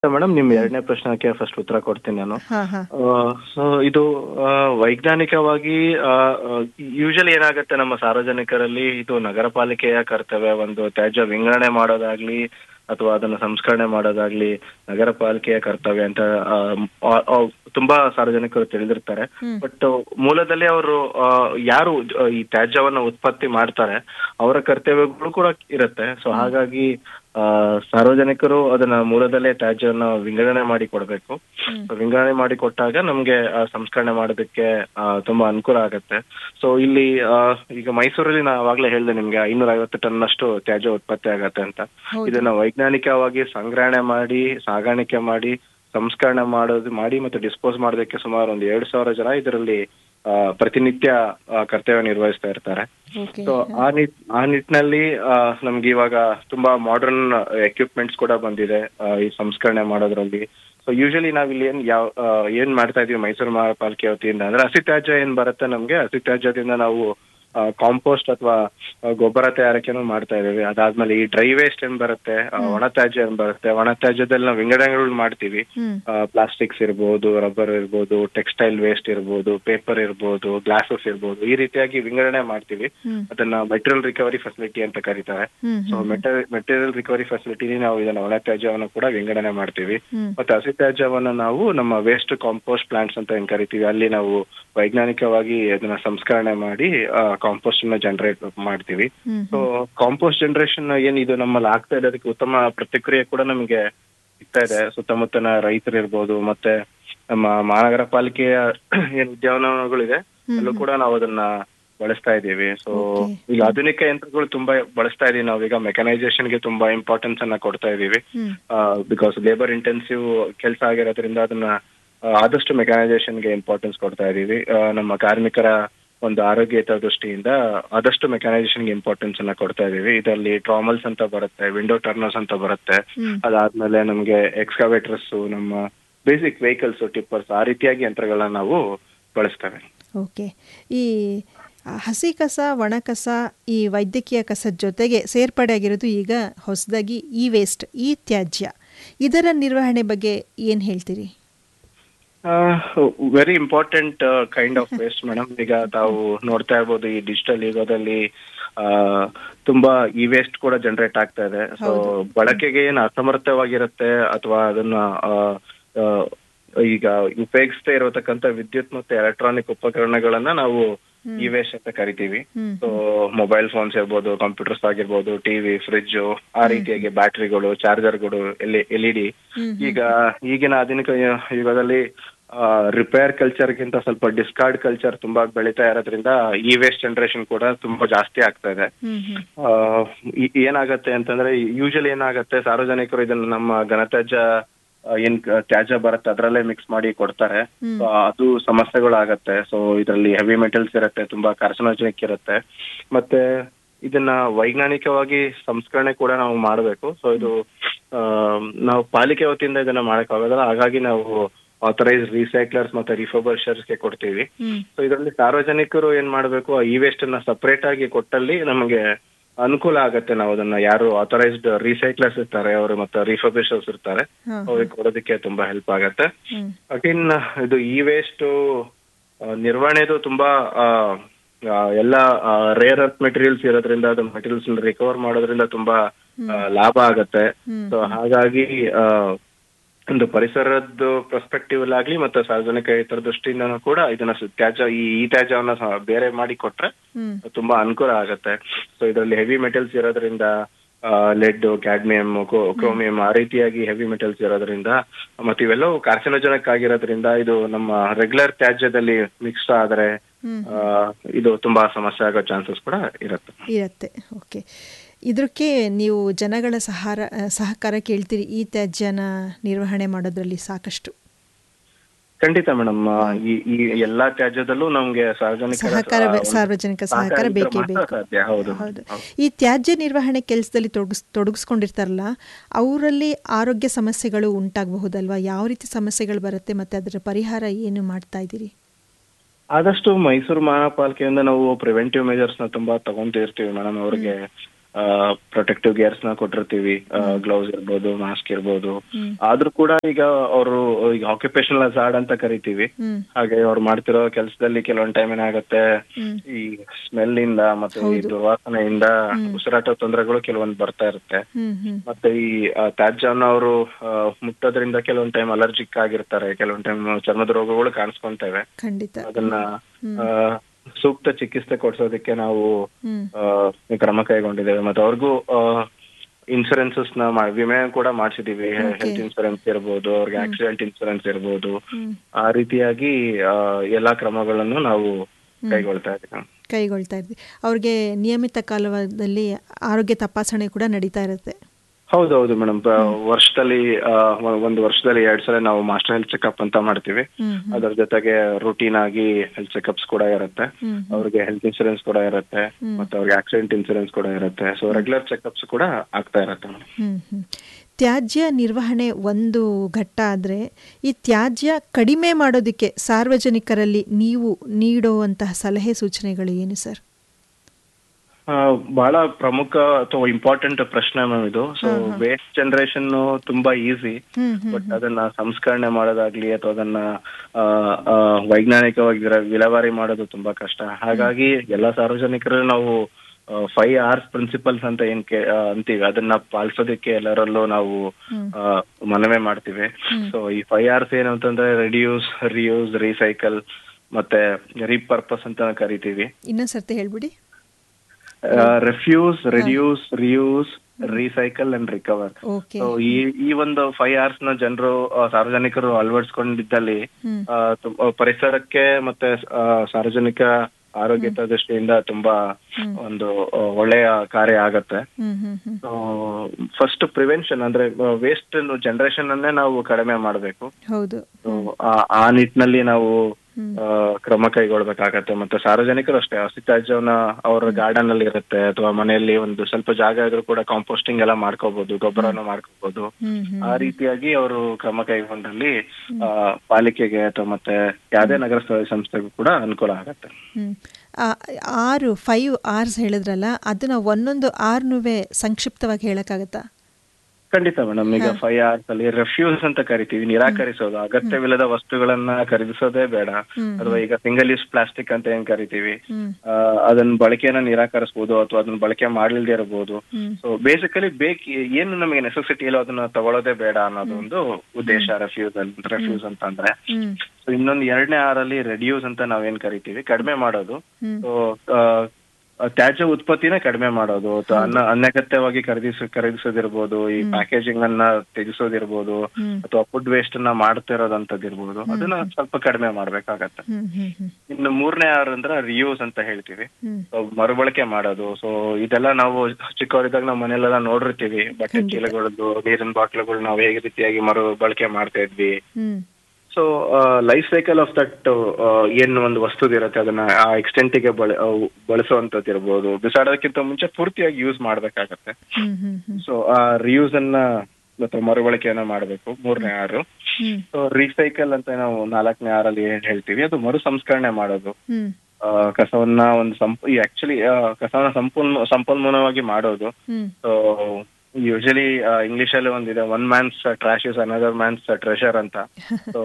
Madam ನಿಮ್ ಎರಡನೇ ಪ್ರಶ್ನೆಗೆ ಫಸ್ಟ್ ಉತ್ತರ ಕೊಡ್ತೀನಿ ನಾನು ಹಾ ಹಾ ಸೊ ಇದು ಆ, ವೈಜ್ಞಾನಿಕವಾಗಿ ಯೂಶಲಿ ಏನಾಗುತ್ತೆ ನಮ್ಮ ಸಾರ್ವಜನಿಕರಲ್ಲಿ ಇದು ನಗರ ಪಾಲಿಕೆಯ ಕರ್ತವ್ಯ ಒಂದು ತ್ಯಾಜ್ಯ ವಿಂಗಡಣೆ ಮಾಡೋದಾಗ್ಲಿ ಅಥವಾ ಅದನ್ನ ಸಂಸ್ಕರಣೆ ಮಾಡೋದಾಗ್ಲಿ ನಗರ ಪಾಲಿಕೆಯ ಕರ್ತವ್ಯ ಅಂತ ಆ, ಆ, ಆ, ತುಂಬಾ ಸಾರ್ವಜನಿಕರು ತಿಳಿದಿರ್ತಾರೆ ಬಟ್ ಮೂಲದಲ್ಲಿ ಅವರು ಯಾರು ಆ, ಈ ತ್ಯಾಜ್ಯವನ್ನ ಉತ್ಪತ್ತಿ ಮಾಡ್ತಾರೆ ಅವರ ಕರ್ತವ್ಯಗಳು ಕೂಡ ಇರುತ್ತೆ ಸೊ ಹಾಗಾಗಿ ಆ, ಸಾರ್ವಜನಿಕರು ಅದನ್ನ ಮೂಲದಲ್ಲೇ ತ್ಯಾಜ್ಯವನ್ನ ವಿಂಗಡಣೆ ಮಾಡಿ ಕೊಡ್ಬೇಕು ವಿಂಗಡಣೆ ಮಾಡಿ ಕೊಟ್ಟಾಗ ನಮ್ಗೆ ಆ, ಸಂಸ್ಕರಣೆ ಮಾಡೋದಕ್ಕೆ ಆ, ತುಂಬಾ ಅನುಕೂಲ ಆಗುತ್ತೆ ಸೊ ಇಲ್ಲಿ ಆ, ಈಗ ಮೈಸೂರಲ್ಲಿ ನಾ ಅವಾಗ್ಲೇ ಹೇಳಿದೆ ನಿಮ್ಗೆ ಐನೂರ ಐವತ್ತು ಟನ್ ಅಷ್ಟು ತ್ಯಾಜ್ಯ ಉತ್ಪತ್ತಿ ಆಗತ್ತೆ ಅಂತ ಹೌದು. ಇದನ್ನ ವೈಜ್ಞಾನಿಕವಾಗಿ ಸಂಗ್ರಹಣೆ ಮಾಡಿ ಸಾಗಾಣಿಕೆ ಮಾಡಿ ಸಂಸ್ಕರಣೆ ಮಾಡೋದು ಮಾಡಿ ಮತ್ತೆ ಡಿಸ್ಪೋಸ್ ಮಾಡೋದಕ್ಕೆ ಸುಮಾರು ಒಂದು ಎರಡು ಸಾವಿರ ಜನ ಇದರಲ್ಲಿ ಆ, ಪ್ರತಿನಿತ್ಯ ಆ, ಕರ್ತವ್ಯ ನಿರ್ವಹಿಸ್ತಾ ಇರ್ತಾರೆ ಓಕೆ ಸೊ ಆ ನಿಟ್ ಆ ನಿಟ್ಟಿನಲ್ಲಿ ಆ, ನಮ್ಗೆ ಇವಾಗ ತುಂಬಾ ಮಾಡರ್ನ್ ಎಕ್ವಿಪ್ಮೆಂಟ್ಸ್ ಕೂಡ ಬಂದಿದೆ ಆ, ಈ ಸಂಸ್ಕರಣೆ ಮಾಡೋದ್ರಲ್ಲಿ ಸೊ ಯೂಶಲಿ ನಾವ್ ಇಲ್ಲಿ ಏನ್ ಯಾವ ಆ, ಏನ್ ಮಾಡ್ತಾ ಇದೀವಿ ಮೈಸೂರು ಮಹಾನಗರ ಪಾಲಿಕೆ ವತಿಯಿಂದ ಅಂದ್ರೆ ಹಸಿ ತ್ಯಾಜ್ಯ ಏನ್ ಬರುತ್ತೆ ನಮ್ಗೆ ಹಸಿ ತ್ಯಾಜ್ಯದಿಂದ ನಾವು ಕಾಂಪೋಸ್ಟ್ ಅಥವಾ ಗೊಬ್ಬರ ತಯಾರಿಕೆನೂ ಮಾಡ್ತಾ ಇದೀವಿ ಅದಾದ್ಮೇಲೆ ಈ ಡ್ರೈ ವೇಸ್ಟ್ ಏನ್ ಬರುತ್ತೆ ಆ, ಒಣ ತ್ಯಾಜ್ಯ ಏನ್ ಬರುತ್ತೆ ಒಣ ತ್ಯಾಜ್ಯದಲ್ಲಿ ನಾವು ವಿಂಗಡಣೆಗಳು ಮಾಡ್ತೀವಿ ಹ್ಮ್ ಪ್ಲಾಸ್ಟಿಕ್ಸ್ ಇರ್ಬೋದು ರಬ್ಬರ್ ಇರ್ಬೋದು ಟೆಕ್ಸ್ಟೈಲ್ ವೇಸ್ಟ್ ಇರ್ಬೋದು ಪೇಪರ್ ಇರ್ಬೋದು ಗ್ಲಾಸಸ್ ಇರ್ಬೋದು ಈ ರೀತಿಯಾಗಿ ವಿಂಗಡಣೆ ಮಾಡ್ತೀವಿ ಹ್ಮ್ ಅದನ್ನ ಮೆಟೀರಿಯಲ್ ರಿಕವರಿ ಫೆಸಿಲಿಟಿ ಅಂತ ಕರೀತಾರೆ hmm so material recovery facility ನಾವು ಇದನ್ನ ಒಣ ತ್ಯಾಜ್ಯವನ್ನು ಕೂಡ ವಿಂಗಡಣೆ ಮಾಡ್ತೀವಿ ಹ್ಮ್ ಮತ್ತೆ ಹಸಿ ತ್ಯಾಜ್ಯವನ್ನ ನಾವು ನಮ್ಮ ವೇಸ್ಟ್ ಕಾಂಪೋಸ್ಟ್ ಪ್ಲಾಂಟ್ಸ್ ಅಂತ ಏನ್ ಕರಿತೀವಿ ಅಲ್ಲಿ ನಾವು ವೈಜ್ಞಾನಿಕವಾಗಿ ಅದನ್ನ ಸಂಸ್ಕರಣೆ ಮಾಡಿ ಕಾಂಪೋಸ್ಟ್ ಅನ್ನ ಜನರೇಟ್ ಮಾಡ್ತೀವಿ ಹ್ಮ್ ಸೊ ಕಾಂಪೋಸ್ಟ್ ಜನರೇಷನ್ ಏನ್ ಇದು ನಮ್ಮಲ್ಲಿ ಆಗ್ತಾ ಇದೆ ಅದಕ್ಕೆ ಉತ್ತಮ ಪ್ರತಿಕ್ರಿಯೆ ಕೂಡ ನಮಗೆ ಸಿಗ್ತಾ ಇದೆ ಸುತ್ತಮುತ್ತಲ ರೈತರು ಇರ್ಬೋದು ಮತ್ತೆ ನಮ್ಮ ಮಹಾನಗರ ಪಾಲಿಕೆಯ ಏನ್ ಉದ್ಯಾನವನಗಳಿದೆ ಅಲ್ಲೂ ಕೂಡ ನಾವು ಅದನ್ನ ಬಳಸ್ತಾ ಇದ್ದೀವಿ ಸೊ Okay. ಈಗ ಆಧುನಿಕ ಯಂತ್ರಗಳು ತುಂಬಾ ಬಳಸ್ತಾ ಇದೀವಿ ನಾವೀಗ ಮೆಕನೈಸೇಷನ್ ಗೆ ತುಂಬಾ ಇಂಪಾರ್ಟೆನ್ಸ್ ಅನ್ನ ಕೊಡ್ತಾ ಇದೀವಿ ಹ್ಮ್ ಬಿಕಾಸ್ ಲೇಬರ್ ಇಂಟೆನ್ಸಿವ್ ಕೆಲಸ ಆಗಿರೋದ್ರಿಂದ ಅದನ್ನ ಆ, ಆದಷ್ಟು ಮೆಕನೈಸೇಷನ್ ಗೆ ಇಂಪಾರ್ಟೆನ್ಸ್ ಕೊಡ್ತಾ ಇದೀವಿ ಆ, ನಮ್ಮ ಕಾರ್ಮಿಕರ ಒಂದು ಆರೋಗ್ಯ ದೃಷ್ಟಿಯಿಂದ ಆದಷ್ಟು ಮೆಕನೈಸೇಷನ್ ಗೆ ಇಂಪಾರ್ಟೆನ್ಸ್ ಅನ್ನ ಕೊಡ್ತಾ ಇದೀವಿ ಇದರಲ್ಲಿ ಟ್ರಾಮಲ್ಸ್ ಅಂತ ಬರುತ್ತೆ ವಿಂಡೋ ಟರ್ನರ್ಸ್ ಅಂತ ಬರುತ್ತೆ ಹ್ಮ್ ಅದಾದ್ಮೇಲೆ ನಮ್ಗೆ ಎಕ್ಸ್ಕವೇಟರ್ಸ್ ನಮ್ಮ ಬೇಸಿಕ್ ವೆಹಿಕಲ್ಸ್ ಟಿಪ್ಪರ್ಸ್ ಆ ರೀತಿಯಾಗಿ ಯಂತ್ರಗಳನ್ನ ನಾವು ಬಳಸ್ತೇವೆ ಓಕೆ ಈ ಹಸಿ ಕಸ ಒಣ ಕಸ ಈ ವೈದ್ಯಕೀಯ ಕಸದ ಜೊತೆಗೆ ಸೇರ್ಪಡೆಯಾಗಿರೋದು ಈಗ ಹೊಸದಾಗಿ ಇ ವೇಸ್ಟ್ ಈ ತ್ಯಾಜ್ಯ ಇದರ ನಿರ್ವಹಣೆ ಬಗ್ಗೆ ಏನು ಹೇಳ್ತೀರಿ very important kind of waste madam ಈಗ ತಾವು ನೋಡ್ತಾ ಇರ್ಬೋದು ಈ ಡಿಜಿಟಲ್ ಯುಗದಲ್ಲಿ ಆ, ತುಂಬಾ ಈ ವೇಸ್ಟ್ ಕೂಡ ಜನರೇಟ್ ಆಗ್ತಾ ಇದೆ ಸೊ ಹೌದು. ಬಳಕೆಗೆ ಏನು ಅಸಮರ್ಥವಾಗಿರುತ್ತೆ ಅಥವಾ ಅದನ್ನ ಆ, ಆ, ಈಗ ಉಪಯೋಗಿಸ್ತಾ ಇರತಕ್ಕಂತ ವಿದ್ಯುತ್ ಮತ್ತೆ ಎಲೆಕ್ಟ್ರಾನಿಕ್ ಉಪಕರಣಗಳನ್ನ ನಾವು ಈ ವೇಸ್ಟ್ ಅಂತ ಕರಿತೀವಿ ಹ್ಮ್ ಸೊ ಮೊಬೈಲ್ ಫೋನ್ಸ್ ಇರ್ಬೋದು ಕಂಪ್ಯೂಟರ್ಸ್ ಆಗಿರ್ಬೋದು ಟಿವಿ ಫ್ರಿಡ್ಜ್ ಆ ರೀತಿಯಾಗಿ ಬ್ಯಾಟ್ರಿಗಳು ಚಾರ್ಜರ್ಗಳು L L E D hmm ಈಗ ಈಗಿನ ಆಧುನಿಕ ಯು- ಯುಗದಲ್ಲಿ ರಿಪೇರ್ ಕಲ್ಚರ್ಗಿಂತ ಸ್ವಲ್ಪ ಡಿಸ್ಕಾರ್ಡ್ ಕಲ್ಚರ್ ತುಂಬಾ ಬೆಳೀತಾ ಇರೋದ್ರಿಂದ ಈ ವೇಸ್ಟ್ ಜನರೇಷನ್ ಕೂಡ ತುಂಬಾ ಜಾಸ್ತಿ ಆಗ್ತಾ ಇದೆ ಹ್ಮ್ ಹ್ಮ್ ಆ, ಈ- ಏನಾಗತ್ತೆ ಅಂತಂದ್ರೆ ಯೂಶಲಿ ಏನಾಗತ್ತೆ ಸಾರ್ವಜನಿಕರು ಇದನ್ನ ನಮ್ಮ ಘನತ್ಯಾಜ್ಯ ಆ, ಏನ್ ಕ- ತ್ಯಾಜ್ಯ ಬರುತ್ತೆ ಅದರಲ್ಲೇ ಮಿಕ್ಸ್ ಮಾಡಿ ಕೊಡ್ತಾರೆ ಹ್ಮ್. So, ಅದು ಸಮಸ್ಯೆಗಳಾಗತ್ತೆ ಸೊ ಇದರಲ್ಲಿ ಹೆವಿ ಮೆಟಲ್ಸ್ ಇರುತ್ತೆ ತುಂಬಾ ಕಾರ್ಸನೋಜನಿಕ್ ಇರುತ್ತೆ ಮತ್ತೆ ಇದನ್ನ ವೈಜ್ಞಾನಿಕವಾಗಿ ಸಂಸ್ಕರಣೆ ಕೂಡ ನಾವು ಮಾಡಬೇಕು ಸೊ ಇದು ಆ, ನಾವು ಪಾಲಿಕೆ ವತಿಯಿಂದ ಇದನ್ನ ಮಾಡಕ್ ಆಗೋದಿಲ್ಲ ಹಾಗಾಗಿ ನಾವು ಆಥರೈಸ್ ರೀಸೈಕ್ಲರ್ಸ್ ಮತ್ತೆ ರಿಫರ್ಬರ್ಷರ್ಸ್ ಗೆ ಕೊಡ್ತೀವಿ ಹ್ಮ್ ಸೊ ಇದರಲ್ಲಿ ಸಾರ್ವಜನಿಕರು ಏನ್ ಮಾಡಬೇಕು ಈ ವೇಸ್ಟ್ ಅನ್ನ ಸಪರೇಟ್ ಆಗಿ ಕೊಟ್ಟಲ್ಲಿ ನಮಗೆ ಅನುಕೂಲ ಆಗತ್ತೆ ನಾವು ಅದನ್ನ ಯಾರು ಆಥರೈಸ್ಡ್ ರೀಸೈಕ್ಲರ್ಸ್ ಇರ್ತಾರೆ ಅವರು ಮತ್ತೆ ರಿಫರ್ಬಿಷರ್ಸ್ ಇರ್ತಾರೆ ಹಾ ಅವ್ರಿಗೆ ಕೊಡೋದಕ್ಕೆ ತುಂಬಾ ಹೆಲ್ಪ್ ಆಗತ್ತೆ ಹ್ಮ್ ಅಗೇನ್ ಇದು ಈ ವೇಸ್ಟ್ ನಿರ್ವಹಣೆದು ತುಂಬಾ ಆ, ಆ, ಎಲ್ಲ ರೇರ್ ಅರ್ತ್ ಮೆಟೀರಿಯಲ್ಸ್ ಇರೋದ್ರಿಂದ ಅದು ಮೆಟೀರಿಯಲ್ಸ್ ರಿಕವರ್ ಮಾಡೋದ್ರಿಂದ ತುಂಬಾ ಆ, ಲಾಭ ಆಗತ್ತೆ ಹ್ಮ್ ಸೊ ಹಾಗಾಗಿ ಆ, ಒಂದು ಪರಿಸರದ ಪರ್ಸ್ಪೆಕ್ಟಿವ್ ಆಗ್ಲಿ ಮತ್ತೆ ಸಾರ್ವಜನಿಕ ಹಿತರ ದೃಷ್ಟಿಯಿಂದನೂ ಕೂಡ ಇದನ್ನ ಸ- ತ್ಯಾಜ್ಯ ಈ ಈ ತ್ಯಾಜ್ಯವನ್ನ ಸಹ ಬೇರೆ ಮಾಡಿ ಕೊಟ್ರೆ ಹ್ಮ್ ತುಂಬಾ ಅನುಕೂಲ ಆಗತ್ತೆ ಸೊ ಇದರಲ್ಲಿ ಹೆವಿ ಮೆಟಲ್ಸ್ ಇರೋದ್ರಿಂದ ಲೆಡ್ ಕ್ಯಾಡ್ಮಿಯಂ ಕ್ರೋಮಿಯಂ ಆ ರೀತಿಯಾಗಿ ಹೆವಿ ಮೆಟಲ್ಸ್ ಇರೋದ್ರಿಂದ ಮತ್ತೆ ಇವೆಲ್ಲವೂ ಕಾರ್ಸಿನೋಜನಕ್ ಆಗಿರೋದ್ರಿಂದ ಇದು ನಮ್ಮ ರೆಗ್ಯುಲರ್ ತ್ಯಾಜ್ಯದಲ್ಲಿ ಮಿಕ್ಸ್ ಆದ್ರೆ ಹ್ಮ್ ಆ, ಇದು ತುಂಬಾ ಸಮಸ್ಯೆ ಆಗೋ ಚಾನ್ಸಸ್ ಕೂಡ ಇರುತ್ತೆ ಇರುತ್ತೆ ಓಕೆ ಇದಕ್ಕೆ ನೀವು ಜನಗಳ ಸಹಾರ ಸಹಕಾರ ಕೇಳ್ತೀರಿ ಈ ತ್ಯಾಜ್ಯನ ನಿರ್ವಹಣೆ ಮಾಡೋದ್ರಲ್ಲಿ ಸಾಕಷ್ಟು ಖಂಡಿತ ಮೇಡಮ್ ಈ ಈ ಎಲ್ಲಾ ತ್ಯಾಜ್ಯದಲ್ಲೂ ನಮ್ಗೆ ಸಾರ್ವಜನಿಕ ಸಹಕಾರ ಸಾರ್ವಜನಿಕ ಸಹಕಾರ ಬೇಕೇ ಬೇಕು ಸಾಧ್ಯ ಹೌದು ಹೌದು ಈ ತ್ಯಾಜ್ಯ ನಿರ್ವಹಣೆ ಕೆಲಸದಲ್ಲಿ ತೊಡಗಿಸ್ ತೊಡಗಿಸ್ಕೊಂಡಿರ್ತಾರಲ್ಲ ಅವರಲ್ಲಿ ಆರೋಗ್ಯ ಸಮಸ್ಯೆಗಳು ಉಂಟಾಗಬಹುದಲ್ವಾ ಯಾವ ರೀತಿ ಸಮಸ್ಯೆಗಳು ಬರುತ್ತೆ ಮತ್ತೆ ಅದರ ಪರಿಹಾರ ಏನು ಮಾಡ್ತಾ ಇದ್ದೀರಿ ಆದಷ್ಟು ಮೈಸೂರು ಮಹಾಪಾಲಿಕೆಯಿಂದ ನಾವು ಪ್ರಿವೆಂಟಿವ್ ಮೆಜರ್ಸ್ ನ ತುಂಬಾ ತಗೊಂತಿರ್ತೀವಿ ಮೇಡಮ್ ಅವ್ರಿಗೆ ಪ್ರೊಟೆಕ್ಟಿವ್ ಗೇರ್ಸ್ ನ ಕೊಟ್ಟಿರ್ತೀವಿ ಗ್ಲೌಸ್ ಇರ್ಬೋದು ಮಾಸ್ಕ್ ಇರ್ಬೋದು ಆದ್ರೂ ಕೂಡ ಈಗ ಅವರು ಈಗ ಆಕ್ಯುಪೇಶನಲ್ ಹಜಾರ್ಡ್ ಅಂತ ಕರಿತೀವಿ ಹ್ಮ್ ಹಾಗೆ ಅವ್ರು ಮಾಡ್ತಿರೋ ಕೆಲಸದಲ್ಲಿ ಕೆಲವೊಂದ್ ಟೈಮ್ ಏನಾಗುತ್ತೆ ಹ್ಮ್. ಈ ಸ್ಮೆಲ್ ಇಂದ ಮತ್ತೆ ಈ ದುರ್ವಾಸನೆಯಿಂದ ಉಸಿರಾಟ ತೊಂದರೆಗಳು ಕೆಲವೊಂದ್ ಬರ್ತಾ ಇರುತ್ತೆ ಹ್ಮ್ ಹ್ಮ್ ಮತ್ತೆ ಈ ಆ, ತ್ಯಾಜ್ಯವನ್ನು ಅವರು ಮುಟ್ಟೋದ್ರಿಂದ ಕೆಲವೊಂದ್ ಟೈಮ್ ಅಲರ್ಜಿಕ್ ಆಗಿರ್ತಾರೆ ಕೆಲವೊಂದ್ ಟೈಮ್ ಚರ್ಮದ ರೋಗಗಳು ಕಾಣಿಸ್ಕೊಂತವೆ ಖಂಡಿತ ಅದನ್ನ ಆ, ಸೂಕ್ತ ಚಿಕಿತ್ಸೆ ಕೊಡ್ಸೋದಕ್ಕೆ ನಾವು ಹ್ಮ್ ಆ, ಕ್ರಮ ಕೈಗೊಂಡಿದ್ದೇವೆ ಮತ್ತೆ ಅವ್ರಿಗೂ ಇನ್ಸೂರೆನ್ಸಸ್ ನ ಮಾ- ವಿಮೆ ಕೂಡ ಮಾಡಿಸಿದೀವಿ ಹೆಲ್ತ್ ಇನ್ಸೂರೆನ್ಸ್ ಇರ್ಬೋದು ಅವ್ರಿಗೆ ಆಕ್ಸಿಡೆಂಟ್ ಇನ್ಸೂರೆನ್ಸ್ ಇರ್ಬೋದು ಹ್ಮ್ ಆ ರೀತಿಯಾಗಿ ಆ, ಎಲ್ಲಾ ಕ್ರಮಗಳನ್ನು ನಾವು ಕೈಗೊಳ್ತಾ ಇದ್ದೀವಿ ಕೈಗೊಳ್ತಾ ಇದ್ವಿ ಅವ್ರಿಗೆ ನಿಯಮಿತ ಕಾಲದಲ್ಲಿ ಆರೋಗ್ಯ ತಪಾಸಣೆ ಕೂಡ ನಡೀತಾ ಇರುತ್ತೆ ಹೌದೌದು ಮೇಡಮ್ ವರ್ಷದಲ್ಲಿ ಆ, ಒ- ಒಂದು ವರ್ಷದಲ್ಲಿ ಎರಡ್ ಸಲ ನಾವು ಮಾಸ್ಟರ್ ಹೆಲ್ತ್ ಚೆಕಪ್ ಅಂತ ಮಾಡ್ತೀವಿ ಹ್ಮ್ ಅದರ ಜೊತೆಗೆ ರೂಟೀನ್ ಆಗಿ ಹೆಲ್ತ್ ಚೆಕಪ್ಸ್ ಕೂಡ ಇರುತ್ತೆ ಹ್ಮ್ ಅವ್ರಿಗೆ ಹೆಲ್ತ್ ಇನ್ಸೂರೆನ್ಸ್ ಕೂಡ ಇರುತ್ತೆ ಮತ್ತೆ ಅವ್ರಿಗೆ ಆಕ್ಸಿಡೆಂಟ್ ಇನ್ಸೂರೆನ್ಸ್ ಕೂಡ ಇರುತ್ತೆ ಸೊ ರೆಗ್ಯುಲರ್ ಚೆಕಪ್ಸ್ ಕೂಡ ಆಗ್ತಾ ಇರುತ್ತೆ ಮೇಡಮ್ ಹ್ಮ್ ಹ್ಮ್ ತ್ಯಾಜ್ಯ ನಿರ್ವಹಣೆ ಒಂದು ಘಟ್ಟ ಆದರೆ ಈ ತ್ಯಾಜ್ಯ ಕಡಿಮೆ ಮಾಡೋದಕ್ಕೆ ಸಾರ್ವಜನಿಕರಲ್ಲಿ ನೀವು ನೀಡುವಂತಹ ಸಲಹೆ ಸೂಚನೆಗಳು ಏನು ಸರ್ ಆ, ಬಹಳ ಪ್ರಮುಖ ಅಥವಾ ಇಂಪಾರ್ಟೆಂಟ್ ಪ್ರಶ್ನೆ ಮ್ಯಾಮ್ ಇದು ಸೊ ವೇಸ್ಟ್ ಜನರೇಷನ್ ತುಂಬಾ ಈಸಿ ಹ್ಮ್ ಬಟ್ ಅದನ್ನ ಸಂಸ್ಕರಣೆ ಮಾಡೋದಾಗ್ಲಿ ಅಥವಾ ಅದನ್ನ ಆ, ಆ, ವೈಜ್ಞಾನಿಕವಾಗಿ ವಿರ- ವಿಲೇವಾರಿ ಮಾಡೋದು ತುಂಬಾ ಕಷ್ಟ ಹಾಗಾಗಿ ಎಲ್ಲ ಸಾರ್ವಜನಿಕರು ನಾವು ಫೈವ್ ಅವರ್ಸ್ ಪ್ರಿನ್ಸಿಪಲ್ಸ್ ಅಂತ ಏನ್ ಕೇ- ಆ, ಅಂತೀವಿ ಅದನ್ನ ಪಾಲಿಸೋದಕ್ಕೆ ಎಲ್ಲರಲ್ಲೂ ನಾವು ಆ, ಮನವಿ ಮಾಡ್ತೀವಿ ಸೊ ಈ ಫೈವ್ ಅವರ್ಸ್ ಏನು ಅಂತಂದ್ರೆ ರೆಡ್ಯೂಸ್ ರಿಯೂಸ್ ರೀಸೈಕಲ್ ಮತ್ತೆ ರೀಪರ್ಪಸ್ ಅಂತ ಕರಿತೀವಿ ಇನ್ನೊಂದು ಸರ್ತಿ ಹೇಳ್ಬಿಡಿ refuse reduce reuse recycle and recover okay so ಈ ಈ ಒಂದು ಫೈವ್ ಅವರ್ಸ್ ನ ಜನರು ಸಾರ್ವಜನಿಕರು ಅಳವಡಿಸ್ಕೊಂಡಿದ್ದಲ್ಲಿ ಹ್ಮ್. ಆ, ತು- ಆ, ಪರಿಸರಕ್ಕೆ ಮತ್ತೆ ಆ, ಸಾರ್ವಜನಿಕ ಆರೋಗ್ಯದ ದೃಷ್ಟಿಯಿಂದ ತುಂಬಾ ಒಂದು ಆ, ಒಳ್ಳೆಯ ಕಾರ್ಯ ಆಗತ್ತೆ hmm hmm hmm first prevention ಅಂದ್ರೆ ವೇಸ್ಟ್ ಜನರೇಷನ್ ಅನ್ನೇ ನಾವು ಕಡಿಮೆ ಮಾಡಬೇಕು ಹೌದು ಆ ನಿಟ್ಟಿನಲ್ಲಿ ನಾವು ಆ, ಕ್ರಮ ಕೈಗೊಳ್ಬೇಕಾಗತ್ತೆ ಮತ್ತೆ ಸಾರ್ವಜನಿಕರು ಅಷ್ಟೇ ಹಸಿ ತ್ಯಾಜ್ಯವನ್ನ ಅವ್ರ ಗಾರ್ಡನ್ ಅಲ್ಲಿ ಇರುತ್ತೆ ಅಥವಾ ಮನೆಯಲ್ಲಿ ಒಂದು ಸ್ವಲ್ಪ ಜಾಗ ಇದ್ರೂ ಕೂಡ ಕಾಂಪೋಸ್ಟಿಂಗ್ ಎಲ್ಲ ಮಾಡ್ಕೋಬಹುದು ಗೊಬ್ಬರನ ಮಾಡ್ಕೋಬಹುದು ಹ್ಮ್ ಹ್ಮ್ ಆ ರೀತಿಯಾಗಿ ಅವರು ಕ್ರಮ ಕೈಗೊಂಡಲ್ಲಿ ಆ, ಪಾಲಿಕೆಗೆ ಅಥವಾ ಮತ್ತೆ ಯಾವುದೇ ನಗರ ಸ್ಥಳೀಯ ಸಂಸ್ಥೆಗೂ ಕೂಡ ಅನುಕೂಲ ಆಗತ್ತೆ ಹ್ಮ್. ಆ, ಆರು ಫೈವ್ ಆರ್ಸ್ ಹೇಳಿದ್ರಲ್ಲ ಅದನ್ನ ಒಂದೊಂದು ಆರ್ನುವೆ ಸಂಕ್ಷಿಪ್ತವಾಗಿ ಹೇಳಕ್ಕಾಗತ್ತಾ ಖಂಡಿತ ಮೇಡಮ್ ಈಗ ಫೈವ್ ಅವರ್ಸ್ ಅಲ್ಲಿ ರೆಫ್ಯೂಸ್ ಅಂತ ಕರಿತೀವಿ ನಿರಾಕರಿಸೋದು ಅಗತ್ಯವಿಲ್ಲದ ವಸ್ತುಗಳನ್ನ ಖರೀದಿಸೋದೇ ಬೇಡ ಅಥವಾ ಈಗ ಸಿಂಗಲ್ ಯೂಸ್ ಪ್ಲಾಸ್ಟಿಕ್ ಅಂತ ಏನ್ ಕರಿತೀವಿ ಹ್ಮ್ ಆ, ಅದನ್ನ ಬಳಕೆನ ನಿರಾಕರಿಸಬಹುದು ಅಥವಾ ಅದನ್ನ ಬಳಕೆ ಮಾಡ್ಲಿಲ್ದೇ ಇರಬಹುದು ಹ್ಮ್. ಸೊ ಬೇಸಿಕಲಿ ಬೇಕ್ ಏನು ನಮಗೆ ನೆಸೆಸಿಟಿ ಇಲ್ಲೋ ಅದನ್ನ ತಗೊಳ್ಳೋದೇ ಬೇಡ ಅನ್ನೋದು ಒಂದು ಉದ್ದೇಶ ರೆಫ್ಯೂಸ್ ರೆಫ್ಯೂಸ್ ಅಂತ ಅಂದ್ರೆ ಹ್ಮ್ ಸೊ ಇನ್ನೊಂದು ಎರಡನೇ ಆರಲ್ಲಿ ರೆಡ್ಯೂಸ್ ಅಂತ ನಾವೇನ್ ಕರಿತೀವಿ ಕಡಿಮೆ ಮಾಡೋದು ಹ್ಮ್. ಸೊ ತ್ಯಾಜ್ಯ ಉತ್ಪತ್ತಿನೇ ಕಡಿಮೆ ಮಾಡೋದು ಅಥವಾ ಅನ್ನ ಅನಗತ್ಯವಾಗಿ ಖರೀದಿಸ ಖರೀದಿಸೋದಿರ್ಬೋದು ಈ ಪ್ಯಾಕೇಜಿಂಗ್ ಅನ್ನ ತೆಗೆಸೋದಿರ್ಬೋದು ಹ್ಮ್. ಅಥವಾ ಫುಡ್ ವೇಸ್ಟ್ ಅನ್ನ ಮಾಡ್ತಿರೋದಂತದಿರ್ಬೋದು ಅದನ್ನ ಸ್ವಲ್ಪ ಕಡಿಮೆ ಮಾಡ್ಬೇಕಾಗತ್ತೆ ಹ್ಮ್ ಹ್ಮ್ ಹ್ಮ್ ಇನ್ನು ಮೂರನೇ ಆರ್ ಅಂದ್ರೆ ರಿಯೂಸ್ ಅಂತ ಹೇಳ್ತೀವಿ ಹ್ಮ್ So, ಮರುಬಳಕೆ ಮಾಡೋದು ಸೊ ಇದೆಲ್ಲ ನಾವು ಚಿಕ್ಕವರಿದ್ದಾಗ ನಾವು ಮನೆಯಲ್ಲೆಲ್ಲ ನೋಡಿರ್ತೀವಿ ಬಟ್ಟೆ ಚೀಲಗಳದ್ದು ನೀರಿನ ಬಾಟ್ಲುಗಳು ನಾವು ಹೇಗೆ ರೀತಿಯಾಗಿ ಮರು ಬಳಕೆ ಮಾಡ್ತಾ ಇದ್ವಿ hmm so life cycle of that ಏನು ಒಂದು ವಸ್ತು ಇರುತ್ತೆ ಅದನ್ನ ಆ ಎಕ್ಸ್ಟೆಂಟಿಗೆ ಬಳ ಬಳಸುವಂತದ್ದು ಇರ್ಬೋದು ಬಿಸಾಡೋದಕ್ಕಿಂತ ಮುಂಚೆ ಪೂರ್ತಿಯಾಗಿ ಯೂಸ್ ಮಾಡ್ಬೇಕಾಗತ್ತೆ ಹ್ಮ್ ಹ್ಮ್ ಹ್ಮ್ ಸೊ ಆ ರಿಯೂಸ್ ಅನ್ನ ಅಥವಾ ಮರುಬಳಕೆಯನ್ನ ಮಾಡಬೇಕು ಮೂರನೇ ಆರು ಹ್ಮ್ ಸೊ ರೀಸೈಕಲ್ ಅಂತ ನಾವು ನಾಲ್ಕನೇ ಆರಲ್ಲಿ ಏನ್ ಹೇಳ್ತೀವಿ ಅದು ಮರು ಸಂಸ್ಕರಣೆ ಮಾಡೋದು ಹ್ಮ್ ಆ, ಕಸವನ್ನ ಒಂದು ಸಂಪ್ ಆಕ್ಚುಲಿ ಕಸವನ್ನ ಸಂಪೂರ್ಣ ಸಂಪನ್ಮೂಲವಾಗಿ ಮಾಡೋದು ಹ್ಮ್ ಸೊ ಯೂಶಲಿ ಇಂಗ್ಲಿಷ್ ಅಲ್ಲಿ ಒಂದಿದೆ one man's trash is another man's treasure ಅಂತ ಸೊ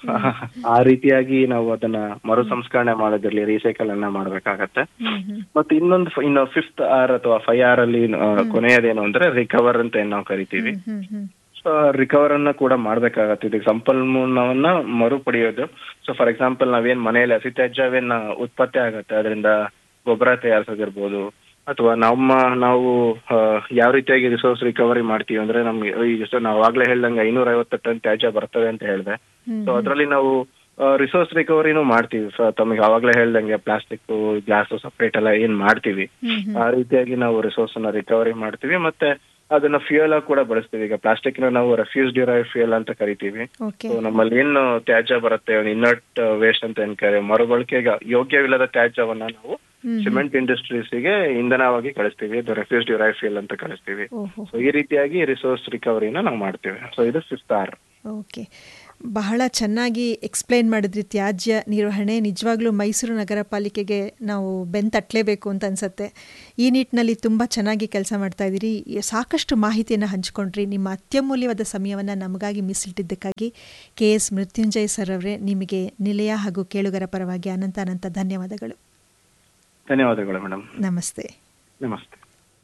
ಆ ರೀತಿಯಾಗಿ ನಾವು ಅದನ್ನ ಮರು ಸಂಸ್ಕರಣೆ ಮಾಡೋದಿರ್ಲಿ ರೀಸೈಕಲ್ ಅನ್ನ ಮಾಡ್ಬೇಕಾಗತ್ತೆ ಹ್ಮ್ ಹ್ಮ್ ಮತ್ತೆ ಇನ್ನೊಂದು ಫ- ಇನ್ನು ಫಿಫ್ತ್ ಆರ್ ಅಥವಾ ಫೈವ್ ಆರ್ ಅಲ್ಲಿ ಆ, ಕೊನೆಯದೇನು ಅಂದ್ರೆ ರಿಕವರ್ ಅಂತ ಏನ್ ನಾವು ಕರಿತೀವಿ ಹ್ಮ್ ಹ್ಮ್ ಸೊ ರಿಕವರ್ ಅನ್ನ ಕೂಡ ಮಾಡ್ಬೇಕಾಗತ್ತೆ ಇದಕ್ಕೆ ಸಂಪನ್ಮೂಲವನ್ನ ಮರುಪಡೆಯೋದು ಸೊ ಫಾರ್ ಎಕ್ಸಾಂಪಲ್ ನಾವೇನ್ ಮನೆಯಲ್ಲಿ ಹಸಿ ತ್ಯಾಜ್ಯವೇನ್ ಉತ್ಪತ್ತಿ ಆಗತ್ತೆ ಅದರಿಂದ ಗೊಬ್ಬರ ತಯಾರಿಸೋದಿರ್ಬೋದು ಅಥವಾ ನಮ್ಮ ನಾವು ಆ, ಯಾವ ರೀತಿಯಾಗಿ ರಿಸೋರ್ಸ್ ರಿಕವರಿ ಮಾಡ್ತೀವಿ ಅಂದ್ರೆ ನಮ್ಗೆ ಈಗ ಸೊ ನಾವು ಆಗ್ಲೇ ಹೇಳ್ದಂಗೆ ಐನೂರ ಐವತ್ತು ಟನ್ ತ್ಯಾಜ್ಯ ಬರ್ತದೆ ಅಂತ ಹೇಳಿದೆ ಸೊ ಅದರಲ್ಲಿ ನಾವು ರಿಸೋರ್ಸ್ ರಿಕವರಿನೂ ಮಾಡ್ತೀವಿ ಸೊ ತಮಗೆ ಅವಾಗ್ಲೇ ಹೇಳ್ದಂಗೆ ಪ್ಲಾಸ್ಟಿಕ್ ಗ್ಲಾಸ್ ಸಪ್ರೇಟ್ ಎಲ್ಲ ಏನ್ ಮಾಡ್ತೀವಿ ಹ್ಮ್ ಆ ರೀತಿಯಾಗಿ ನಾವು ರಿಸೋರ್ಸ್ ಅನ್ನ ರಿಕವರಿ ಮಾಡ್ತೀವಿ ಮತ್ತೆ ಅದನ್ನ ಫ್ಯೂಯಲ್ ಆಗಿ ಕೂಡ ಬಳಸ್ತೀವಿ ಈಗ ಪ್ಲಾಸ್ಟಿಕ್ ನ ನಾವು ರೆಫ್ಯೂಸ್ ಡ್ಯೂರೈವ್ ಫ್ಯೂಯಲ್ ಅಂತ ಕರಿತೀವಿ ಓಕೆ ಸೊ ನಮ್ಮಲ್ಲಿ ಏನು ತ್ಯಾಜ್ಯ ಬರುತ್ತೆ ಇನ್ನರ್ಟ್ ವೇಸ್ಟ್ ಅಂತ ಏನ್ ಕರೆ ಮರುಬಳಕೆಗೆ ಯೋಗ್ಯವಿಲ್ಲದ ತ್ಯಾಜ್ಯವನ್ನ ನಾವು ಹ್ಮ್ ಸಿಮೆಂಟ್ ಇಂಡಸ್ಟ್ರೀಸ್ ಗೆ ಇಂಧನವಾಗಿ ಕಳಿಸ್ತೀವಿ ಇದು ರೆಫ್ಯೂಸ್ ಡ್ಯೂರೈವ್ ಫ್ಯೂಯಲ್ ಅಂತ ಕಳಿಸ್ತೀವಿ ಓಹೋ ಸೊ ಈ ರೀತಿಯಾಗಿ ರಿಸೋರ್ಸ್ ರಿಕವರಿನ ನಾವು ಮಾಡ್ತೀವಿ ಸೊ ಇದು ಫಿಫ್ತ್ ಆರ್ ಓಕೆ ಬಹಳ ಚೆನ್ನಾಗಿ ಎಕ್ಸ್ಪ್ಲೈನ್ ಮಾಡಿದ್ರಿ ತ್ಯಾಜ್ಯ ನಿರ್ವಹಣೆ ನಿಜವಾಗ್ಲೂ ಮೈಸೂರು ನಗರ ಪಾಲಿಕೆಗೆ ನಾವು ಬೆಂತಟ್ಟಲೇಬೇಕು ಅಂತ ಅನ್ಸುತ್ತೆ ಈ ನಿಟ್ಟಿನಲ್ಲಿ ತುಂಬ ಚೆನ್ನಾಗಿ ಕೆಲಸ ಮಾಡ್ತಾ ಇದ್ದೀರಿ ಸಾಕಷ್ಟು ಮಾಹಿತಿಯನ್ನು ಹಂಚ್ಕೊಂಡ್ರಿ ನಿಮ್ಮ ಅತ್ಯಮೂಲ್ಯವಾದ ಸಮಯವನ್ನು ನಮಗಾಗಿ ಮೀಸಲಿಟ್ಟಿದ್ದಕ್ಕಾಗಿ ಕೆ ಎಸ್ ಮೃತ್ಯುಂಜಯ್ ಸರ್ ಅವರೇ ನಿಮಗೆ ನಿಲಯ ಹಾಗೂ ಕೇಳುಗರ ಪರವಾಗಿ ಅನಂತ ಅನಂತ ಧನ್ಯವಾದಗಳು ಧನ್ಯವಾದಗಳು ಮೇಡಮ್ ನಮಸ್ತೆ ನಮಸ್ತೆ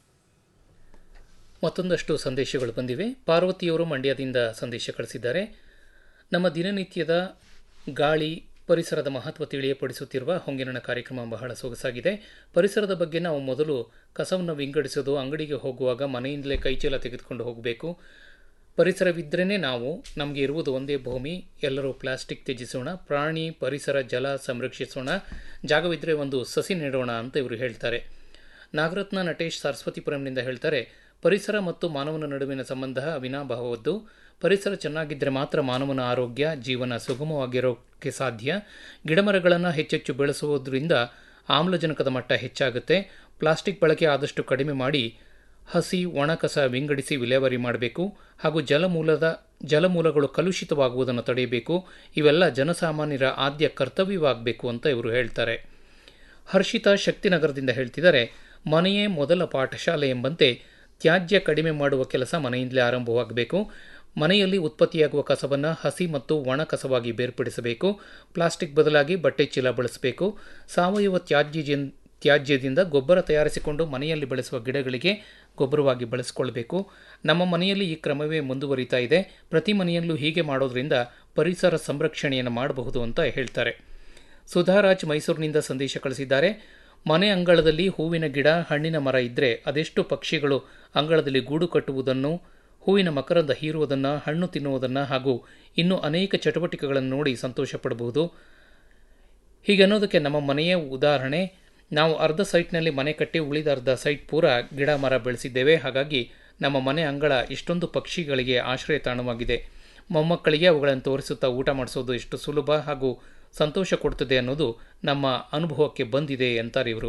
ಮತ್ತೊಂದಷ್ಟು ಸಂದೇಶಗಳು ಬಂದಿವೆ ಪಾರ್ವತಿಯವರು ಮಂಡ್ಯದಿಂದ ಸಂದೇಶ ಕಳಿಸಿದ್ದಾರೆ ನಮ್ಮ ದಿನನಿತ್ಯದ ಗಾಳಿ ಪರಿಸರದ ಮಹತ್ವ ತಿಳಿಯಪಡಿಸುತ್ತಿರುವ ಹೊಂಗಿನಣ ಕಾರ್ಯಕ್ರಮ ಬಹಳ ಸೊಗಸಾಗಿದೆ ಪರಿಸರದ ಬಗ್ಗೆ ನಾವು ಮೊದಲು ಕಸವನ್ನು ವಿಂಗಡಿಸೋದು ಅಂಗಡಿಗೆ ಹೋಗುವಾಗ ಮನೆಯಿಂದಲೇ ಕೈಚೀಲ ತೆಗೆದುಕೊಂಡು ಹೋಗಬೇಕು ಪರಿಸರವಿದ್ರೇ ನಾವು ನಮಗೆ ಇರುವುದು ಒಂದೇ ಭೂಮಿ ಎಲ್ಲರೂ ಪ್ಲಾಸ್ಟಿಕ್ ತ್ಯಜಿಸೋಣ ಪ್ರಾಣಿ ಪರಿಸರ ಜಲ ಸಂರಕ್ಷಿಸೋಣ ಜಾಗವಿದ್ದರೆ ಒಂದು ಸಸಿ ನೆಡೋಣ ಅಂತ ಇವರು ಹೇಳ್ತಾರೆ ನಾಗರತ್ನ ನಟೇಶ್ ಸರಸ್ವತಿಪುರಂನಿಂದ ಹೇಳ್ತಾರೆ ಪರಿಸರ ಮತ್ತು ಮಾನವನ ನಡುವಿನ ಸಂಬಂಧ ಅವಿನಾಭಾವದ್ದು ಪರಿಸರ ಚೆನ್ನಾಗಿದ್ದರೆ ಮಾತ್ರ ಮಾನವನ ಆರೋಗ್ಯ ಜೀವನ ಸುಗಮವಾಗಿರೋಕ್ಕೆ ಸಾಧ್ಯ ಗಿಡಮರಗಳನ್ನು ಹೆಚ್ಚೆಚ್ಚು ಬೆಳೆಸುವುದರಿಂದ ಆಮ್ಲಜನಕದ ಮಟ್ಟ ಹೆಚ್ಚಾಗುತ್ತೆ ಪ್ಲಾಸ್ಟಿಕ್ ಬಳಕೆ ಆದಷ್ಟು ಕಡಿಮೆ ಮಾಡಿ ಹಸಿ ಒಣಕಸ ವಿಂಗಡಿಸಿ ವಿಲೇವಾರಿ ಮಾಡಬೇಕು ಹಾಗೂ ಜಲಮೂಲದ ಜಲಮೂಲಗಳು ಕಲುಷಿತವಾಗುವುದನ್ನು ತಡೆಯಬೇಕು ಇವೆಲ್ಲ ಜನಸಾಮಾನ್ಯರ ಆದ್ಯ ಕರ್ತವ್ಯವಾಗಬೇಕು ಅಂತ ಇವರು ಹೇಳ್ತಾರೆ ಹರ್ಷಿತಾ ಶಕ್ತಿನಗರದಿಂದ ಹೇಳ್ತಿದ್ದಾರೆ ಮನೆಯೇ ಮೊದಲ ಪಾಠಶಾಲೆ ಎಂಬಂತೆ ತ್ಯಾಜ್ಯ ಕಡಿಮೆ ಮಾಡುವ ಕೆಲಸ ಮನೆಯಿಂದಲೇ ಆರಂಭವಾಗಬೇಕು ಮನೆಯಲ್ಲಿ ಉತ್ಪತ್ತಿಯಾಗುವ ಕಸವನ್ನು ಹಸಿ ಮತ್ತು ಒಣ ಕಸವಾಗಿ ಬೇರ್ಪಡಿಸಬೇಕು ಪ್ಲಾಸ್ಟಿಕ್ ಬದಲಾಗಿ ಬಟ್ಟೆ ಚೀಲ ಬಳಸಬೇಕು ಸಾವಯವ ತ್ಯಾಜ್ಯ ತ್ಯಾಜ್ಯದಿಂದ ಗೊಬ್ಬರ ತಯಾರಿಸಿಕೊಂಡು ಮನೆಯಲ್ಲಿ ಬೆಳೆಸುವ ಗಿಡಗಳಿಗೆ ಗೊಬ್ಬರವಾಗಿ ಬಳಸಿಕೊಳ್ಬೇಕು ನಮ್ಮ ಮನೆಯಲ್ಲಿ ಈ ಕ್ರಮವೇ ಮುಂದುವರಿತಾ ಇದೆ ಪ್ರತಿ ಮನೆಯಲ್ಲೂ ಹೀಗೆ ಮಾಡೋದ್ರಿಂದ ಪರಿಸರ ಸಂರಕ್ಷಣೆಯನ್ನು ಮಾಡಬಹುದು ಅಂತ ಹೇಳ್ತಾರೆ ಸುಧಾರಾಜ್ ಮೈಸೂರಿನಿಂದ ಸಂದೇಶ ಕಳಿಸಿದ್ದಾರೆ ಮನೆ ಅಂಗಳದಲ್ಲಿ ಹೂವಿನ ಗಿಡ ಹಣ್ಣಿನ ಮರ ಇದ್ದರೆ ಅದೆಷ್ಟು ಪಕ್ಷಿಗಳು ಅಂಗಳದಲ್ಲಿ ಗೂಡು ಕಟ್ಟುವುದನ್ನು ಹೂವಿನ ಮಕರಂದ ಹೀರುವುದನ್ನು ಹಣ್ಣು ತಿನ್ನುವುದನ್ನು ಹಾಗೂ ಇನ್ನೂ ಅನೇಕ ಚಟುವಟಿಕೆಗಳನ್ನು ನೋಡಿ ಸಂತೋಷ ಪಡಬಹುದು ಹೀಗನ್ನೋದಕ್ಕೆ ನಮ್ಮ ಮನೆಯೇ ಉದಾಹರಣೆ ನಾವು ಅರ್ಧ ಸೈಟ್ನಲ್ಲಿ ಮನೆ ಕಟ್ಟಿ ಉಳಿದ ಅರ್ಧ ಸೈಟ್ ಪೂರ ಗಿಡ ಮರ ಬೆಳೆಸಿದ್ದೇವೆ ಹಾಗಾಗಿ ನಮ್ಮ ಮನೆ ಅಂಗಳ ಇಷ್ಟೊಂದು ಪಕ್ಷಿಗಳಿಗೆ ಆಶ್ರಯ ತಾಣವಾಗಿದೆ ಮೊಮ್ಮಕ್ಕಳಿಗೆ ಅವುಗಳನ್ನು ತೋರಿಸುತ್ತಾ ಊಟ ಮಾಡಿಸೋದು ಎಷ್ಟು ಸುಲಭ ಹಾಗೂ ಸಂತೋಷ ಕೊಡ್ತದೆ ಅನ್ನೋದು ನಮ್ಮ ಅನುಭವಕ್ಕೆ ಬಂದಿದೆ ಅಂತಾರೆ ಇವರು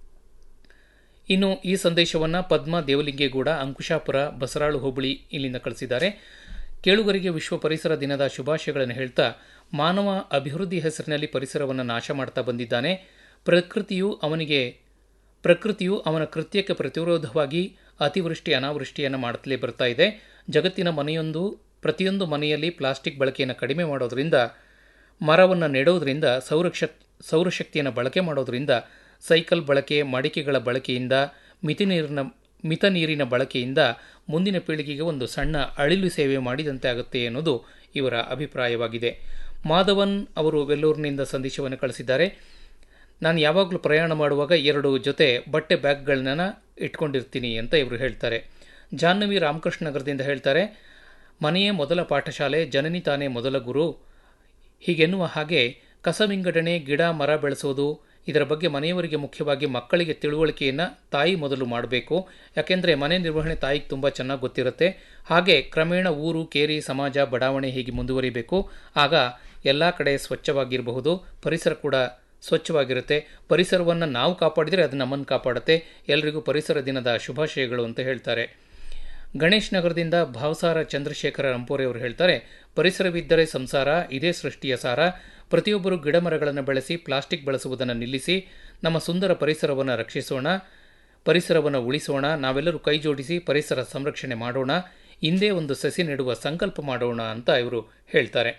ಇನ್ನು ಈ ಸಂದೇಶವನ್ನು ಪದ್ಮ ದೇವಲಿಂಗೇಗೌಡ ಅಂಕುಶಾಪುರ ಬಸರಾಳು ಹೋಬಳಿ ಇಲ್ಲಿಂದ ಕಳಿಸಿದ್ದಾರೆ ಕೇಳುಗರಿಗೆ ವಿಶ್ವ ಪರಿಸರ ದಿನದ ಶುಭಾಶಯಗಳನ್ನು ಹೇಳ್ತಾ ಮಾನವ ಅಭಿವೃದ್ಧಿ ಹೆಸರಿನಲ್ಲಿ ಪರಿಸರವನ್ನು ನಾಶ ಮಾಡ್ತಾ ಬಂದಿದ್ದಾನೆ ಪ್ರಕೃತಿಯು ಅವನಿಗೆ ಪ್ರಕೃತಿಯು ಅವನ ಕೃತ್ಯಕ್ಕೆ ಪ್ರತಿರೋಧವಾಗಿ ಅತಿವೃಷ್ಟಿ ಅನಾವೃಷ್ಟಿಯನ್ನು ಮಾಡುತ್ತಲೇ ಬರ್ತಾ ಇದೆ ಜಗತ್ತಿನ ಮನೆಯೊಂದು ಪ್ರತಿಯೊಂದು ಮನೆಯಲ್ಲಿ ಪ್ಲಾಸ್ಟಿಕ್ ಬಳಕೆಯನ್ನು ಕಡಿಮೆ ಮಾಡೋದರಿಂದ ಮರವನ್ನು ನೆಡೋದ್ರಿಂದ ಸೌರಕ್ಷ ಸೌರಶಕ್ತಿಯನ್ನು ಬಳಕೆ ಮಾಡೋದ್ರಿಂದ ಸೈಕಲ್ ಬಳಕೆ ಮಡಿಕೆಗಳ ಬಳಕೆಯಿಂದ ಮಿತಿ ನೀರಿನ ಮಿತ ನೀರಿನ ಬಳಕೆಯಿಂದ ಮುಂದಿನ ಪೀಳಿಗೆಗೆ ಒಂದು ಸಣ್ಣ ಅಳಿಲು ಸೇವೆ ಮಾಡಿದಂತೆ ಆಗುತ್ತೆ ಅನ್ನೋದು ಇವರ ಅಭಿಪ್ರಾಯವಾಗಿದೆ ಮಾಧವನ್ ಅವರು ವೆಲ್ಲೂರಿನಿಂದ ಸಂದೇಶವನ್ನು ಕಳಿಸಿದ್ದಾರೆ ನಾನು ಯಾವಾಗಲೂ ಪ್ರಯಾಣ ಮಾಡುವಾಗ ಎರಡು ಜೊತೆ ಬಟ್ಟೆ ಬ್ಯಾಗ್ಗಳನ್ನ ಇಟ್ಕೊಂಡಿರ್ತೀನಿ ಅಂತ ಇವರು ಹೇಳ್ತಾರೆ ಜಾಹ್ನವಿ ರಾಮಕೃಷ್ಣ ನಗರದಿಂದ ಹೇಳ್ತಾರೆ ಮನೆಯೇ ಮೊದಲ ಪಾಠಶಾಲೆ ಜನನಿ ತಾನೇ ಮೊದಲ ಗುರು ಹೀಗೆನ್ನುವ ಹಾಗೆ ಕಸ ವಿಂಗಡಣೆ ಗಿಡ ಮರ ಬೆಳೆಸೋದು ಇದರ ಬಗ್ಗೆ ಮನೆಯವರಿಗೆ ಮುಖ್ಯವಾಗಿ ಮಕ್ಕಳಿಗೆ ತಿಳುವಳಿಕೆಯನ್ನು ತಾಯಿ ಮೊದಲು ಮಾಡಬೇಕು ಯಾಕೆಂದರೆ ಮನೆ ನಿರ್ವಹಣೆ ತಾಯಿಗೆ ತುಂಬ ಚೆನ್ನಾಗಿ ಗೊತ್ತಿರುತ್ತೆ ಹಾಗೆ ಕ್ರಮೇಣ ಊರು ಕೇರಿ ಸಮಾಜ ಬಡಾವಣೆ ಹೀಗೆ ಮುಂದುವರಿಬೇಕು ಆಗ ಎಲ್ಲ ಕಡೆ ಸ್ವಚ್ಛವಾಗಿರಬಹುದು ಪರಿಸರ ಕೂಡ ಸ್ವಚ್ಛವಾಗಿರುತ್ತೆ ಪರಿಸರವನ್ನು ನಾವು ಕಾಪಾಡಿದರೆ ಅದು ನಮ್ಮನ್ನು ಕಾಪಾಡುತ್ತೆ ಎಲ್ರಿಗೂ ಪರಿಸರ ದಿನದ ಶುಭಾಶಯಗಳು ಅಂತ ಹೇಳ್ತಾರೆ ಗಣೇಶ್ ನಗರದಿಂದ ಭಾವಸಾರ ಚಂದ್ರಶೇಖರ ರಂಪೋರೆ ಅವರು ಹೇಳ್ತಾರೆ ಪರಿಸರವಿದ್ದರೆ ಸಂಸಾರ ಇದೇ ಸೃಷ್ಟಿಯ ಸಾರ ಪ್ರತಿಯೊಬ್ಬರು ಗಿಡಮರಗಳನ್ನು ಬೆಳೆಸಿ ಪ್ಲಾಸ್ಟಿಕ್ ಬಳಸುವುದನ್ನು ನಿಲ್ಲಿಸಿ ನಮ್ಮ ಸುಂದರ ಪರಿಸರವನ್ನು ರಕ್ಷಿಸೋಣ ಪರಿಸರವನ್ನು ಉಳಿಸೋಣ ನಾವೆಲ್ಲರೂ ಕೈ ಜೋಡಿಸಿ ಪರಿಸರ ಸಂರಕ್ಷಣೆ ಮಾಡೋಣ ಹಿಂದೆ ಒಂದು ಸಸಿ ನೆಡುವ ಸಂಕಲ್ಪ ಮಾಡೋಣ ಅಂತ ಇವರು ಹೇಳ್ತಾರೆ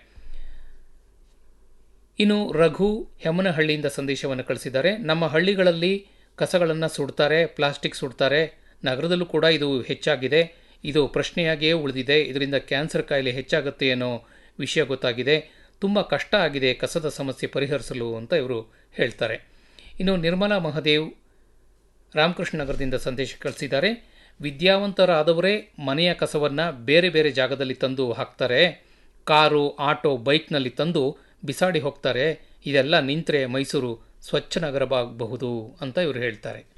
ಇನ್ನು ರಘು ಹೆಮ್ಮನಹಳ್ಳಿಯಿಂದ ಸಂದೇಶವನ್ನು ಕಳಿಸಿದ್ದಾರೆ ನಮ್ಮ ಹಳ್ಳಿಗಳಲ್ಲಿ ಕಸಗಳನ್ನು ಸುಡ್ತಾರೆ ಪ್ಲಾಸ್ಟಿಕ್ ಸುಡ್ತಾರೆ ನಗರದಲ್ಲೂ ಕೂಡ ಇದು ಹೆಚ್ಚಾಗಿದೆ ಇದು ಪ್ರಶ್ನೆಯಾಗಿಯೇ ಉಳಿದಿದೆ ಇದರಿಂದ ಕ್ಯಾನ್ಸರ್ ಕಾಯಿಲೆ ಹೆಚ್ಚಾಗುತ್ತೆ ಅನ್ನೋ ವಿಷಯ ಗೊತ್ತಾಗಿದೆ ತುಂಬ ಕಷ್ಟ ಆಗಿದೆ ಕಸದ ಸಮಸ್ಯೆ ಪರಿಹರಿಸಲು ಅಂತ ಇವರು ಹೇಳ್ತಾರೆ ಇನ್ನು ನಿರ್ಮಲಾ ಮಹದೇವ್ ರಾಮಕೃಷ್ಣ ನಗರದಿಂದ ಸಂದೇಶ ಕಳಿಸಿದ್ದಾರೆ ವಿದ್ಯಾವಂತರಾದವರೇ ಮನೆಯ ಕಸವನ್ನು ಬೇರೆ ಬೇರೆ ಜಾಗದಲ್ಲಿ ತಂದು ಹಾಕ್ತಾರೆ ಕಾರು ಆಟೋ ಬೈಕ್ನಲ್ಲಿ ತಂದು ಬಿಸಾಡಿ ಹೋಗ್ತಾರೆ ಇದೆಲ್ಲ ನಿಂತರೆ ಮೈಸೂರು ಸ್ವಚ್ಛ ನಗರವಾಗಬಹುದು ಅಂತ ಇವರು ಹೇಳ್ತಾರೆ